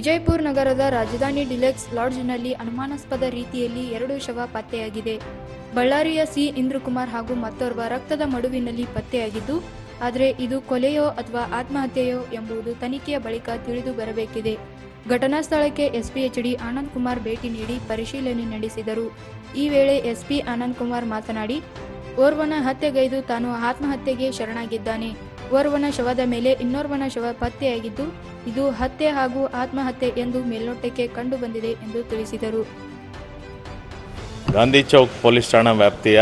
ವಿಜಯಪುರ ನಗರದ ರಾಜಧಾನಿ ಡಿಲೆಕ್ಸ್ ಲಾಡ್ಜ್ನಲ್ಲಿ ಅನುಮಾನಾಸ್ಪದ ರೀತಿಯಲ್ಲಿ ಎರಡು ಶವ ಪತ್ತೆಯಾಗಿದೆ ಬಳ್ಳಾರಿಯ ಸಿ ಇಂದ್ರಕುಮಾರ್ ಹಾಗೂ ಮತ್ತೋರ್ವ ರಕ್ತದ ಮಡುವಿನಲ್ಲಿ ಪತ್ತೆಯಾಗಿದ್ದು ಆದರೆ ಇದು ಕೊಲೆಯೋ ಅಥವಾ ಆತ್ಮಹತ್ಯೆಯೋ ಎಂಬುದು ತನಿಖೆಯ ಬಳಿಕ ತಿಳಿದು ಬರಬೇಕಿದೆ ಘಟನಾ ಸ್ಥಳಕ್ಕೆ SP H D Anand Kumar ಭೇಟಿ ನೀಡಿ ಪರಿಶೀಲನೆ ನಡೆಸಿದರು ಈ ವೇಳೆ ಎಸ್ಪಿ ಆನಂದ್ ಕುಮಾರ್ ಮಾತನಾಡಿ ಓರ್ವನ ಹತ್ಯೆಗೈದು ತಾನು ಆತ್ಮಹತ್ಯೆಗೆ ಶರಣಾಗಿದ್ದಾನೆ ಓರ್ವನ ಶವದ ಮೇಲೆ ಇನ್ನೋರ್ವನ ಶವ ಪತ್ತೆಯಾಗಿದ್ದು ಇದು ಹತ್ಯೆ ಹಾಗೂ ಆತ್ಮಹತ್ಯೆ ಎಂದು ಮೇಲ್ನೋಟಕ್ಕೆ ಕಂಡು ಬಂದಿದೆ ಎಂದು ತಿಳಿಸಿದರು ಗಾಂಧಿ ಚೌಕ್ ಪೊಲೀಸ್ ಠಾಣಾ ವ್ಯಾಪ್ತಿಯ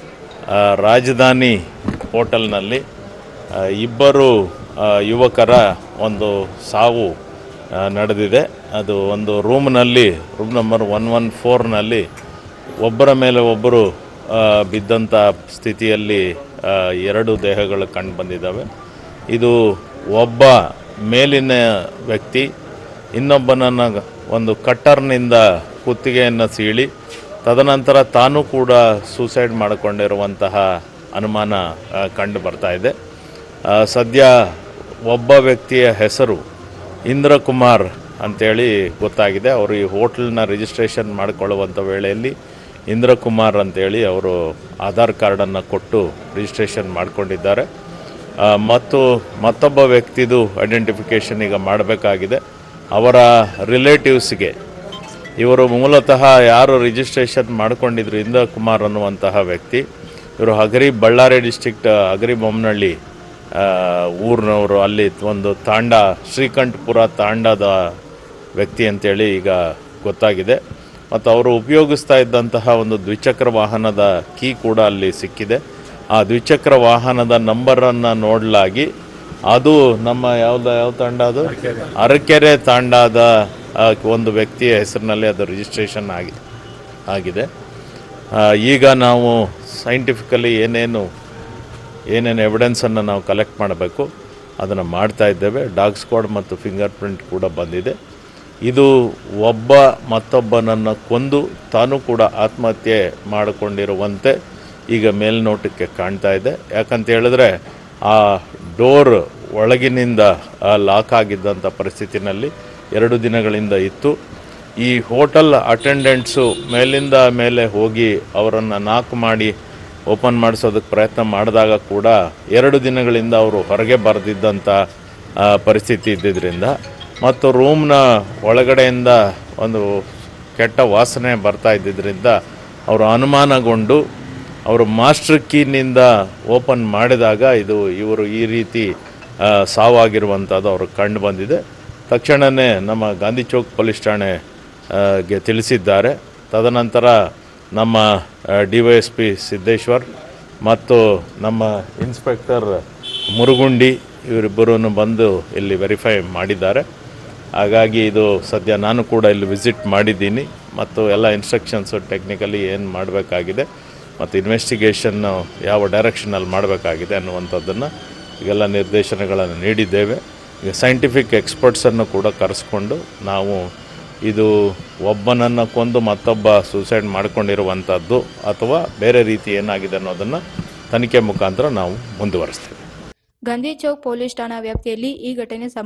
ಆ, ರಾಜಧಾನಿ ಹೋಟೆಲ್ನಲ್ಲಿ ಆ, ಇಬ್ಬರು ಆ, ಯುವಕರ ಒಂದು ಸಾವು ಆ, ನಡೆದಿದೆ ಅದು ಒಂದು ರೂಮ್ನಲ್ಲಿ ರೂಮ್ ನಂಬರ್ ಒನ್ ಒನ್ ಫೋರ್ನಲ್ಲಿ ಒಬ್ಬರ ಮೇಲೆ ಒಬ್ಬರು ಆ, ಬಿದ್ದಂಥ ಸ್ಥಿತಿಯಲ್ಲಿ ಆ, ಎರಡು ದೇಹಗಳು ಕಂಡು ಬಂದಿದ್ದಾವೆ ಇದು ಒಬ್ಬ ಮೇಲಿನ ವ್ಯಕ್ತಿ ಇನ್ನೊಬ್ಬನನ್ನು ಒಂದು ಕಟ್ಟರ್ನಿಂದ ಕುತ್ತಿಗೆಯನ್ನು ಸೀಳಿ ತದನಂತರ ತಾನು ಕೂಡ ಸೂಸೈಡ್ ಮಾಡಿಕೊಂಡಿರುವಂತಹ ಅನುಮಾನ ಆ, ಕಂಡು ಬರ್ತಾ ಇದೆ ಆ, ಸದ್ಯ ಒಬ್ಬ ವ್ಯಕ್ತಿಯ ಹೆಸರು ಇಂದ್ರಕುಮಾರ್ ಅಂತೇಳಿ ಗೊತ್ತಾಗಿದೆ ಅವರು ಈ ಹೋಟ್ಲನ್ನ ರಿಜಿಸ್ಟ್ರೇಷನ್ ಮಾಡಿಕೊಳ್ಳುವಂಥ ವೇಳೆಯಲ್ಲಿ ಇಂದ್ರಕುಮಾರ್ ಅಂತೇಳಿ ಅವರು ಆಧಾರ್ ಕಾರ್ಡನ್ನು ಕೊಟ್ಟು ರಿಜಿಸ್ಟ್ರೇಷನ್ ಮಾಡಿಕೊಂಡಿದ್ದಾರೆ ಆ, ಮತ್ತು ಮತ್ತೊಬ್ಬ ವ್ಯಕ್ತಿದು ಐಡೆಂಟಿಫಿಕೇಷನ್ ಈಗ ಮಾಡಬೇಕಾಗಿದೆ ಅವರ ರಿಲೇಟಿವ್ಸ್ಗೆ ಇವರು ಮೂಲತಃ ಯಾರು ರಿಜಿಸ್ಟ್ರೇಷನ್ ಮಾಡಿಕೊಂಡಿದ್ರು ಇಂದ ಕುಮಾರ್ ಅನ್ನುವಂತಹ ವ್ಯಕ್ತಿ ಇವರು ಹಗರಿ ಬಳ್ಳಾರಿ ಡಿಸ್ಟ್ರಿಕ್ಟ್ ಹಗರಿ ಬೊಮ್ಮನಹಳ್ಳಿ ಆ, ಊರಿನವರು ಅಲ್ಲಿ ಒಂದು ತಾಂಡ ಶ್ರೀಕಂಠಪುರ ತಾಂಡದ ವ್ಯಕ್ತಿ ಅಂತೇಳಿ ಈಗ ಗೊತ್ತಾಗಿದೆ ಮತ್ತು ಅವರು ಉಪಯೋಗಿಸ್ತಾ ಇದ್ದಂತಹ ಒಂದು ದ್ವಿಚಕ್ರ ವಾಹನದ ಕೀ ಕೂಡ ಅಲ್ಲಿ ಸಿಕ್ಕಿದೆ ಆ ದ್ವಿಚಕ್ರ ವಾಹನದ ನಂಬರನ್ನು ನೋಡಲಾಗಿ ಅದು ನಮ್ಮ ಯಾವ್ದು ಯಾವ ತಾಂಡ ಅದು ಅರಕೆರೆ ತಾಂಡದ ಆ, ಒಂದು ವ್ಯಕ್ತಿಯ ಹೆಸರಿನಲ್ಲಿ ಅದು ರಿಜಿಸ್ಟ್ರೇಷನ್ ಆಗಿ ಆಗಿದೆ ಆ, ಈಗ ನಾವು ಸೈಂಟಿಫಿಕಲಿ ಏನೇನು ಏನೇನು ಎವಿಡೆನ್ಸನ್ನು ನಾವು ಕಲೆಕ್ಟ್ ಮಾಡಬೇಕು ಅದನ್ನು ಮಾಡ್ತಾ ಇದ್ದೇವೆ ಡಾಗ್ ಸ್ಕ್ವಾಡ್ ಮತ್ತು ಫಿಂಗರ್ ಪ್ರಿಂಟ್ ಕೂಡ ಬಂದಿದೆ ಇದು ಒಬ್ಬ ಮತ್ತೊಬ್ಬನನ್ನು ಕೊಂದು ತಾನು ಕೂಡ ಆತ್ಮಹತ್ಯೆ ಮಾಡಿಕೊಂಡಿರುವಂತೆ ಈಗ ಮೇಲ್ನೋಟಕ್ಕೆ ಕಾಣ್ತಾ ಇದೆ ಯಾಕಂತ ಹೇಳಿದ್ರೆ ಆ ಡೋರ್ ಒಳಗಿನಿಂದ ಲಾಕ್ ಆಗಿದ್ದಂಥ ಪರಿಸ್ಥಿತಿನಲ್ಲಿ ಎರಡು ದಿನಗಳಿಂದ ಇತ್ತು ಈ ಹೋಟೆಲ್ ಅಟೆಂಡೆಂಟ್ಸು ಮೇಲಿಂದ ಮೇಲೆ ಹೋಗಿ ಅವರನ್ನು ನಾಕ್ ಮಾಡಿ ಓಪನ್ ಮಾಡಿಸೋದಕ್ಕೆ ಪ್ರಯತ್ನ ಮಾಡಿದಾಗ ಕೂಡ ಎರಡು ದಿನಗಳಿಂದ ಅವರು ಹೊರಗೆ ಬರೆದಿದ್ದಂಥ ಆ, ಪರಿಸ್ಥಿತಿ ಇದ್ದಿದ್ದರಿಂದ ಮತ್ತು ರೂಮ್ನ ಒಳಗಡೆಯಿಂದ ಒಂದು ಕೆಟ್ಟ ವಾಸನೆ ಬರ್ತಾ ಇದ್ದಿದ್ದರಿಂದ ಅವರು ಅನುಮಾನಗೊಂಡು ಅವರು ಮಾಸ್ಟರ್ ಕೀನಿಂದ ಓಪನ್ ಮಾಡಿದಾಗ ಇದು ಇವರು ಈ ರೀತಿ ಆ, ಸಾವಾಗಿರುವಂಥದ್ದು ಅವ್ರಿಗೆ ಕಂಡು ಬಂದಿದೆ ತಕ್ಷಣವೇ ನಮ್ಮ ಗಾಂಧಿ ಚೌಕ್ ಪೊಲೀಸ್ ಠಾಣೆ ಆ, ಗೆ ತಿಳಿಸಿದ್ದಾರೆ ತದನಂತರ ನಮ್ಮ D Y S P Siddeshwar ಮತ್ತು ನಮ್ಮ ಇನ್ಸ್ಪೆಕ್ಟರ್ ಮುರುಗುಂಡಿ ಇವರಿಬ್ಬರೂ ಬಂದು ಇಲ್ಲಿ ವೆರಿಫೈ ಮಾಡಿದ್ದಾರೆ ಹಾಗಾಗಿ ಇದು ಸದ್ಯ ನಾನು ಕೂಡ ಇಲ್ಲಿ ವಿಸಿಟ್ ಮಾಡಿದ್ದೀನಿ ಮತ್ತು ಎಲ್ಲ ಇನ್ಸ್ಟ್ರಕ್ಷನ್ಸು ಟೆಕ್ನಿಕಲಿ ಏನು ಮಾಡಬೇಕಾಗಿದೆ ಮತ್ತು ಇನ್ವೆಸ್ಟಿಗೇಷನ್ನು ಯಾವ ಡೈರೆಕ್ಷನಲ್ಲಿ ಮಾಡಬೇಕಾಗಿದೆ ಅನ್ನುವಂಥದ್ದನ್ನು ಈಗೆಲ್ಲ ನಿರ್ದೇಶನಗಳನ್ನು ನೀಡಿದ್ದೇವೆ ಈಗ ಸೈಂಟಿಫಿಕ್ ಎಕ್ಸ್ಪರ್ಟ್ಸನ್ನು ಕೂಡ ಕರೆಸ್ಕೊಂಡು ನಾವು ಇದು ಒಬ್ಬನನ್ನು ಕೊಂದು ಮತ್ತೊಬ್ಬ ಸೂಸೈಡ್ ಮಾಡ್ಕೊಂಡಿರುವಂಥದ್ದು ಅಥವಾ ಬೇರೆ ರೀತಿ ಏನಾಗಿದೆ ಅನ್ನೋದನ್ನು ತನಿಖೆ ಮುಖಾಂತರ ನಾವು ಮುಂದುವರಿಸ್ತೇವೆ ಗಾಂಧಿ ಚೌಕ್ ಪೊಲೀಸ್ ಠಾಣಾ ವ್ಯಾಪ್ತಿಯಲ್ಲಿ ಈ ಘಟನೆ